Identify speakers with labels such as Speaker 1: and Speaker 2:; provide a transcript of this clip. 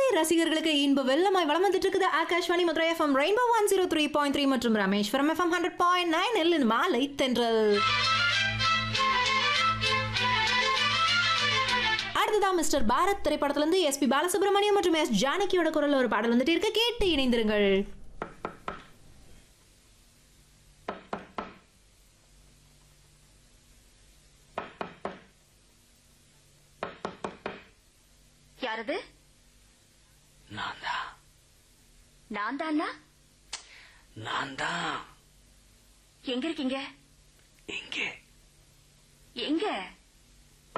Speaker 1: ரசிகர்களுக்கு இன்ப வெள்ளமாய் வளம் வந்துட்டு இருக்குது Akashvani Madurai FM rainbow one zero three point three மற்றும் Rameswaram FM hundred point nine எல் மாலை தென்றல் அடுத்ததான் மிஸ்டர் பாரத் திரைப்படத்துல இருந்து எஸ்பி பாலசுப்ரமணியம் மற்றும் எஸ் ஜானகியோட குரல்ல ஒரு பாடல் வந்துட்டு இருக்க கேட்டு இணைந்திருங்கள்
Speaker 2: யாரது
Speaker 3: நான் தான்
Speaker 2: நான் தானா
Speaker 3: நான் தான்
Speaker 2: எங்க இருக்கீங்க
Speaker 3: இங்கே
Speaker 2: எங்க